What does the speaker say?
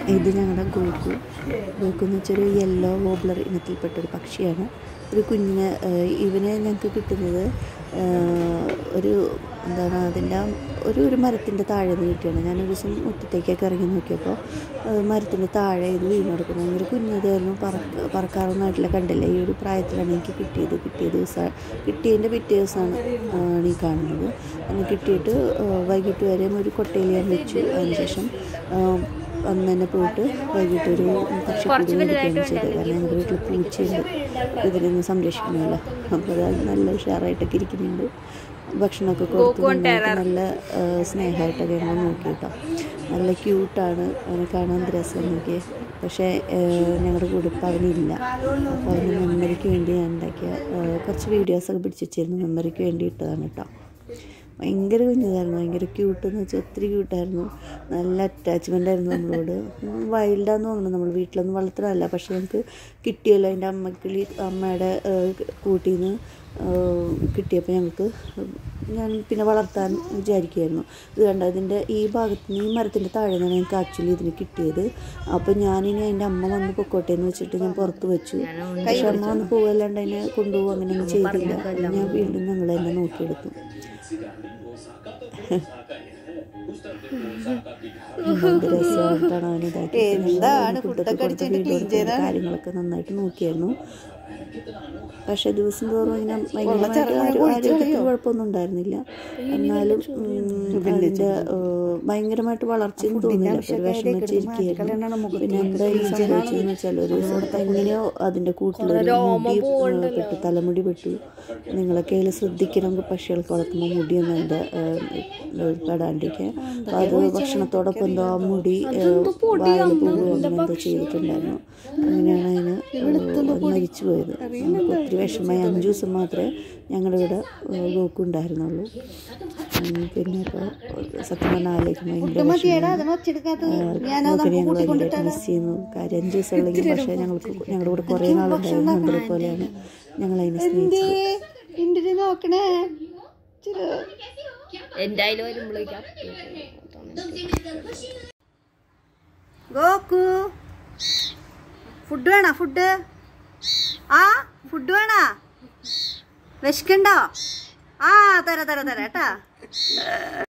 ഇത് ഞങ്ങളുടെ Goku Goku എന്ന് വെച്ചൊരു യെല്ലോ വോബ്ലർ ഇനത്തിൽപ്പെട്ട ഒരു പക്ഷിയാണ് ഒരു കുഞ്ഞിന് ഏഹ്, ഇവനെ ഞങ്ങൾക്ക് കിട്ടുന്നത് ഏഹ്, ഒരു എന്താണ് അതിൻ്റെ ഒരു ഒരു മരത്തിൻ്റെ താഴെ നിന്ന് കിട്ടിയാണ് ഞാനൊരു ദിവസം മുറ്റത്തേക്കൊക്കെ ഇറങ്ങി നോക്കിയപ്പോൾ ഏഹ്, മരത്തിൻ്റെ താഴെ ഇത് വീണ് കിടക്കുന്നു ഭയങ്കര കുഞ്ഞതായിരുന്നു പറക്ക പറക്കാറൊന്നായിട്ടില്ല കണ്ടില്ല ഈ ഒരു പ്രായത്തിലാണ് എനിക്ക് കിട്ടിയത് കിട്ടിയ ദിവസം കിട്ടിയതിൻ്റെ പിറ്റേ ദിവസമാണ് ആണ് ഈ കാണുന്നത് അങ്ങനെ കിട്ടിയിട്ട് ഏഹ്, വൈകിട്ട് വരെ ഒരു കൊട്ടയിൽ ഞാൻ വെച്ചു അതിനുശേഷം ഏഹ്, അന്ന് തന്നെ പോയിട്ട് വൈകിട്ട് ഒരു പക്ഷിക്കൂട് മേടിക്കുകയാണ് ചെയ്തത് കാരണം ഞങ്ങളുടെ വീട്ടിൽ പൂച്ചയുണ്ട് ഇതിനൊന്ന് സംരക്ഷിക്കണമല്ലോ അപ്പോൾ അത് നല്ല ഉഷാറായിട്ടൊക്കെ ഇരിക്കുന്നുണ്ട് ഭക്ഷണമൊക്കെ കൊടുത്ത് നന്നായിട്ട് നല്ല ആ, സ്നേഹമായിട്ടൊക്കെ ഞങ്ങൾ നോക്കി കേട്ടോ നല്ല ക്യൂട്ടാണ് അവനെ കാണാൻ രസം നോക്കിയേ പക്ഷേ ആ, ഞങ്ങളുടെ കൂടെ ഇപ്പം അവനില്ല അപ്പോൾ അവന് മെമ്മറിക്ക് വേണ്ടി ഞാൻ ഉണ്ടാക്കിയ ആ, കുറച്ച് വീഡിയോസൊക്കെ പിടിച്ച് വെച്ചിരുന്നു മെമ്മറിക്ക് വേണ്ടി ഇട്ടതാണ് കേട്ടോ ഭയങ്കര കുഞ്ഞതായിരുന്നു ഭയങ്കര ക്യൂട്ടെന്ന് വെച്ചാൽ ഒത്തിരി ക്യൂട്ടായിരുന്നു നല്ല അറ്റാച്ച്മെൻ്റ് ആയിരുന്നു നമ്മളോട് വൈൽഡാന്ന് തോന്നുന്നു നമ്മൾ വീട്ടിലൊന്നും വളർത്തണമല്ല പക്ഷെ നമുക്ക് കിട്ടിയല്ലോ അതിൻ്റെ അമ്മക്കിളി അമ്മയുടെ കൂട്ടിൽ നിന്ന് കിട്ടിയപ്പോൾ ഞങ്ങൾക്ക് ഞാൻ പിന്നെ വളർത്താൻ വിചാരിക്കുമായിരുന്നു ഇത് കണ്ട ഇതിൻ്റെ ഈ ഭാഗത്ത് നിന്ന് ഈ മരത്തിൻ്റെ താഴെ നിന്നാണ് ഞങ്ങൾക്ക് ആക്ച്വലി ഇതിന് കിട്ടിയത് അപ്പോൾ ഞാനിനി അതിൻ്റെ അമ്മ വന്ന് പൊക്കോട്ടെ എന്ന് വെച്ചിട്ട് ഞാൻ പുറത്ത് വെച്ചു പക്ഷെ അമ്മ വന്ന് പോവല്ലാണ്ട് അതിനെ കൊണ്ടുപോകും അങ്ങനെയൊന്നും ചെയ്തില്ല ഞാൻ വീണ്ടും ഞങ്ങൾ തന്നെ നോക്കിയെടുത്തു എന്ത് രസമായിട്ടാണ് അവന് ഇതാക്കി എന്താണ് ഫുഡൊക്കെ ഫുഡൊക്കെ കൊടുത്ത് അടിച്ചിട്ട് വീഡിയോ clean എടുത്ത് ചെയ്താ? കാര്യങ്ങളൊക്കെ നന്നായിട്ട് നോക്കിയായിരുന്നു പക്ഷെ ദിവസം തോറും ഇങ്ങനെ ഭയങ്കരമായിട്ട് ചെറുങ്ങനെ ആരോ- കുഴിച്ച് ആരോഗ്യത്തിന് കളയോ? കുഴപ്പമൊന്നും ഉണ്ടായിരുന്നില്ല എന്നാലും ഉം, അതിന്റെ ഏഹ്, ഭയങ്കരമായിട്ട് വളർച്ചയൊന്നും തോന്നില്ല അപ്പൊ ഒരു വിഷമം വെച്ചിരിക്കുകയായിരുന്നു പിന്നെ എന്താ ഈ സംഭവിച്ചതെന്ന് വെച്ചാൽ ഒരു ദിവസം എങ്ങനെയോ അതിന്റെ കൂട്ടിലൊരു മുടി ഏഹ്, പെട്ടു തലമുടി പെട്ടു നിങ്ങളൊക്കെ അതിൽ ശ്രദ്ധിക്കണം പക്ഷികൾക്ക് വളർത്തുമ്പോൾ മുടിയൊന്നും അതിൻ്റെ പെടാണ്ടിരിക്കാൻ അപ്പോൾ അത് ഭക്ഷണത്തോടൊപ്പം എന്തോ ആ മുടി ഏഹ്, വായിൽ പോവുകയോ അങ്ങനെ എന്തോ ചെയ്തിട്ടുണ്ടായിരുന്നു അങ്ങനെയാണ് അതിന് ഏഹ്, അത് മരിച്ചു പോയത് നമുക്ക് ഒത്തിരി വിഷമമായി അഞ്ച് ദിവസം മാത്രമേ ഞങ്ങളുടെ ഇവിടെ ഏഹ്, ഗോക്കു ഉണ്ടായിരുന്നുള്ളൂ ഉം, പിന്നെ ഇപ്പോൾ സത്യം പറഞ്ഞാൽ ആലോചിക്കുമ്പോൾ ഭയങ്കര മതിയേടാ വിഷമമാണ്. അത് വച്ചെടുക്കാത്തത് ആ, ഞാനത് ഗോകുവിനെ ഞങ്ങൾ കൂട്ടി ഭയങ്കരമായിട്ട് മിസ് ചെയ്യുന്നു കാര്യം അഞ്ച് ദിവസം ഉള്ളെങ്കിൽ പക്ഷേ ഞങ്ങൾക്ക് ഞങ്ങളുടെ കൂടെ കുറേ നാളുണ്ടായിരുന്നു നന്ദനെ പോലെയാണ് ഞങ്ങൾ അതിനെ സ്നേഹിച്ചത് ഇന്ത്യയിൽ നോക്കണേ ചില എന്തായാലും വരുമ്പോഴേക്കും ഗോക്കു ഫുഡ് വേണോ ഫുഡ് ആ ഫുഡ് വേണോ വിശക്കണ്ടോ ആ തരാ തരാ തരാ കേട്ടാ